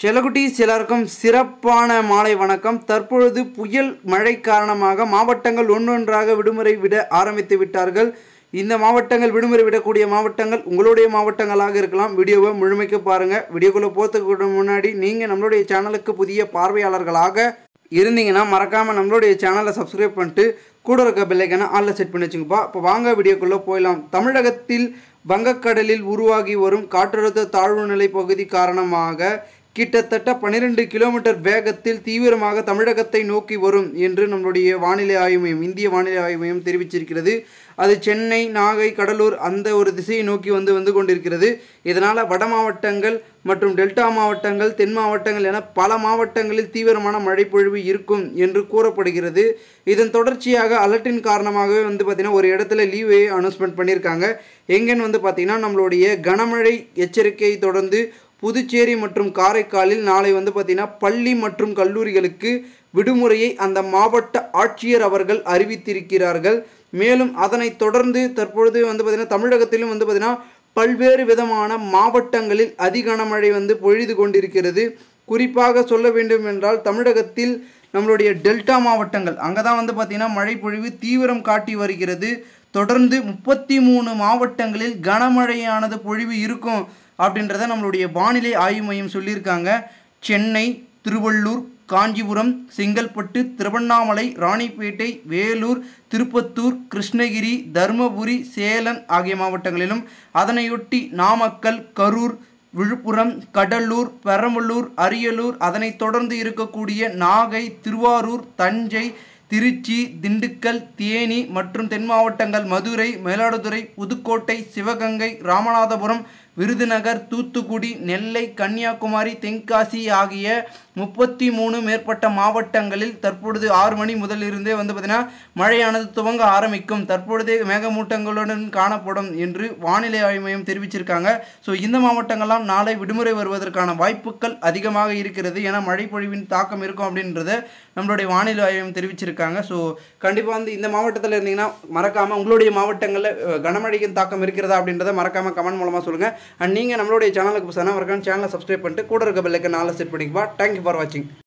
செலகுட்டீஸ் எல்லாருக்கும் சிறப்பான மாலை வணக்கம் தற்பொழுது புயல் மழை காரணமாக மாவட்டங்கள் ஒன்றொன்றாக விடுமுறை விட ஆரம்பித்து விட்டார்கள் இந்த மாவட்டங்கள் விடுமுறை விடக்கூடிய மாவட்டங்கள் உங்களுடைய மாவட்டங்களாக இருக்கலாம் வீடியோவை முழுமைக்கு பாருங்கள் வீடியோக்குள்ளே போகிறதுக்கு முன்னாடி நீங்கள் நம்மளுடைய சேனலுக்கு புதிய பார்வையாளர்களாக இருந்தீங்கன்னா மறக்காமல் நம்மளுடைய சேனலை சப்ஸ்கிரைப் பண்ணிட்டு கூட இருக்க பெல்லைக்கான ஆளில் செட் பண்ணி வச்சுங்கப்பா இப்போ வாங்க வீடியோக்குள்ளே போயிடலாம் தமிழகத்தில் வங்கக்கடலில் உருவாகி வரும் காற்றழுத்த தாழ்வு நிலை பகுதி காரணமாக கிட்டத்தட்ட பன்னிரெண்டு கிலோமீட்டர் வேகத்தில் தீவிரமாக தமிழகத்தை நோக்கி வரும் என்று நம்மளுடைய வானிலை ஆய்வு மையம் இந்திய வானிலை ஆய்வு மையம் தெரிவிச்சிருக்கிறது அது சென்னை நாகை கடலூர் அந்த ஒரு திசையை நோக்கி வந்து வந்து கொண்டிருக்கிறது இதனால் வட மாவட்டங்கள் மற்றும் டெல்டா மாவட்டங்கள் தென் மாவட்டங்கள் என பல மாவட்டங்களில் தீவிரமான மழைப்பொழிவு இருக்கும் என்று கூறப்படுகிறது இதன் தொடர்ச்சியாக அலர்ட்டின் காரணமாகவே வந்து பார்த்திங்கன்னா ஒரு இடத்துல லீவே அனௌன்ஸ்மெண்ட் பண்ணியிருக்காங்க எங்கன்னு வந்து பார்த்திங்கன்னா நம்மளுடைய கனமழை எச்சரிக்கையை தொடர்ந்து புதுச்சேரி மற்றும் காரைக்காலில் நாளை வந்து பார்த்திங்கன்னா பள்ளி மற்றும் கல்லூரிகளுக்கு விடுமுறையை அந்த மாவட்ட ஆட்சியர் அவர்கள் அறிவித்திருக்கிறார்கள் மேலும் அதனைத் தொடர்ந்து தற்பொழுது வந்து பார்த்திங்கன்னா தமிழகத்திலும் வந்து பார்த்திங்கன்னா பல்வேறு விதமான மாவட்டங்களில் அதி கனமழை வந்து பொழிது கொண்டிருக்கிறது குறிப்பாக சொல்ல வேண்டும் என்றால் தமிழகத்தில் நம்மளுடைய டெல்டா மாவட்டங்கள் அங்கே தான் வந்து பார்த்திங்கன்னா மழை பொழிவு தீவிரம் காட்டி வருகிறது தொடர்ந்து முப்பத்தி மூணு மாவட்டங்களில் கனமழையானது பொழிவு இருக்கும் அப்படின்றத நம்மளுடைய வானிலை ஆய்வு மையம் சொல்லியிருக்காங்க சென்னை திருவள்ளூர் காஞ்சிபுரம் செங்கல்பட்டு திருவண்ணாமலை ராணிப்பேட்டை வேலூர் திருப்பத்தூர் கிருஷ்ணகிரி தருமபுரி சேலம் ஆகிய மாவட்டங்களிலும் அதனையொட்டி நாமக்கல் கரூர் விழுப்புரம் கடலூர் பெரம்பலூர் அரியலூர் அதனைத் தொடர்ந்து இருக்கக்கூடிய நாகை திருவாரூர் தஞ்சை திருச்சி திண்டுக்கல் தேனி மற்றும் தென் மாவட்டங்கள் மதுரை மயிலாடுதுறை புதுக்கோட்டை சிவகங்கை ராமநாதபுரம் விருதுநகர் தூத்துக்குடி நெல்லை கன்னியாகுமரி தென்காசி ஆகிய முப்பத்தி மூணு மேற்பட்ட மாவட்டங்களில் தற்பொழுது ஆறு மணி முதல் இருந்தே வந்து பார்த்திங்கன்னா மழையானது துவங்க ஆரம்பிக்கும் தற்பொழுதே மேகமூட்டங்களுடன் காணப்படும் என்று வானிலை ஆய்வு மையம் தெரிவிச்சிருக்காங்க ஸோ இந்த மாவட்டங்கள்லாம் நாளை விடுமுறை வருவதற்கான வாய்ப்புகள் அதிகமாக இருக்கிறது ஏன்னா மழை பொழிவின் தாக்கம் இருக்கும் அப்படின்றத நம்மளுடைய வானிலை ஆய்வு மையம் தெரிவிச்சிருக்காங்க ஸோ கண்டிப்பாக வந்து இந்த மாவட்டத்தில் இருந்தீங்கன்னா மறக்காமல் உங்களுடைய மாவட்டங்களில் அஹ், கனமழையின் தாக்கம் இருக்கிறதா அப்படின்றத மறக்காமல் கமெண்ட் மூலமாக சொல்லுங்கள் அண்ட் நீங்கள் நம்மளுடைய சேனலுக்கு புதுசாக மறக்காம சேனலை சப்ஸ்கிரைப் பண்ணிட்டு கூட இருக்க பெல்லைக்கு நாளை செட் பண்ணிக்கப்பா தேங்க்யூ ஃபார் வாட்சிங்